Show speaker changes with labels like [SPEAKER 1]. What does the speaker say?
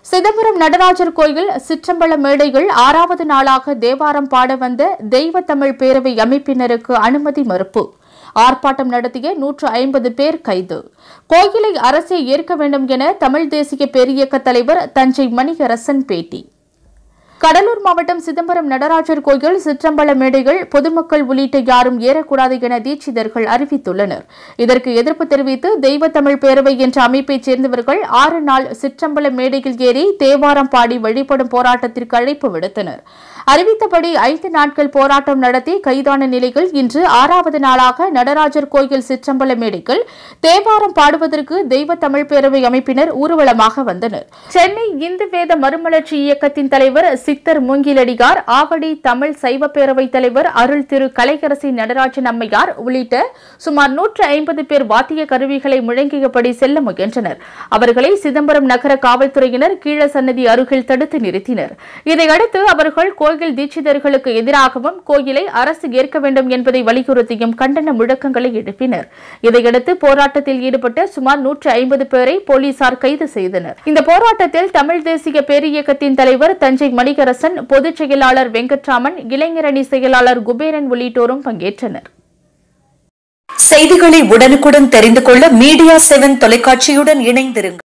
[SPEAKER 1] சிதம்பரம் நடராஜர் கோயில் சிற்றம்பல மேடைகள் ஆறாவது நாளாக தேவாரம் பாட வந்த தெய்வ தமிழ் பேரவை அமைப்பினருக்கு அனுமதி மறுப்பு ஆர்ப்பாட்டம் நடத்திய நூற்று ஐம்பது பேர் கைது கோயிலை அரசே ஏற்க வேண்டும் என தமிழ் தேசிய பேரியக்க தலைவர் தஞ்சை மணிகரசன் பேட்டி கடலூர் மாவட்டம் சிதம்பரம் நடராஜர் கோயில் சிற்றம்பல மேடைகள் பொதுமக்கள் உள்ளிட்ட யாரும் ஏறக்கூடாது என தீட்சிதர்கள் அறிவித்துள்ளனர் இதற்கு எதிர்ப்பு தெரிவித்து தெய்வ தமிழ் பேரவை என்ற அமைப்பைச் சேர்ந்தவர்கள் ஆறு நாள் சிற்றம்பல மேடையில் ஏறி தேவாரம் பாடி வழிபடும் போராட்டத்திற்கு அழைப்பு விடுத்தனர் அறிவித்தபடி ஐந்து நாட்கள் போராட்டம் நடத்தி கைதான நிலையில் இன்று ஆறாவது நாளாக நடராஜர் கோயில் சிற்றம்பல மேடைகள் தேவாரம் பாடுவதற்கு தெய்வ தமிழ் பேரவை அமைப்பினர் ஊர்வலமாக வந்தனர் சென்னை இந்து வேத மறுமலர்ச்சி இயக்கத்தின் தலைவர் சித்தர் மூங்கிலடிகார் ஆவடி தமிழ் சைவ பேரவைத் தலைவர் அருள் திரு கலையரசி நடராஜன் அம்மையார் உள்ளிட்ட சுமார் நூற்று ஐம்பது பேர் வாத்திய கருவிகளை முழங்கியபடி செல்ல முயன்றனர் அவர்களை சிதம்பரம் நகர காவல்துறையினர் கீழ சன்னதி அருகில் தடுத்து நிறுத்தினர் இதையடுத்து அவர்கள் கோயில் தீட்சிதர்களுக்கு எதிராகவும் கோயிலை அரசு ஏற்க வேண்டும் என்பதை வலியுறுத்தியும் கண்டன முழக்கங்களை எழுப்பினர் இதையடுத்து போராட்டத்தில் ஈடுபட்ட சுமார் நூற்று ஐம்பது பேரை போலீசார் கைது செய்தனர் இந்த போராட்டத்தில் தமிழ் தேசிய பேரியக்கத்தின் தலைவர் தஞ்சை மணிகரசன் பொதுச் செயலாளர் வெங்கட்ராமன் இளைஞரணி செயலாளர் குபேரன் உள்ளிட்டோரும் பங்கேற்றனர்
[SPEAKER 2] செய்திகளை உடனுக்குடன் தெரிந்து கொள்ள மீடியா செவன் தொலைக்காட்சியுடன் இணைந்திருங்கள்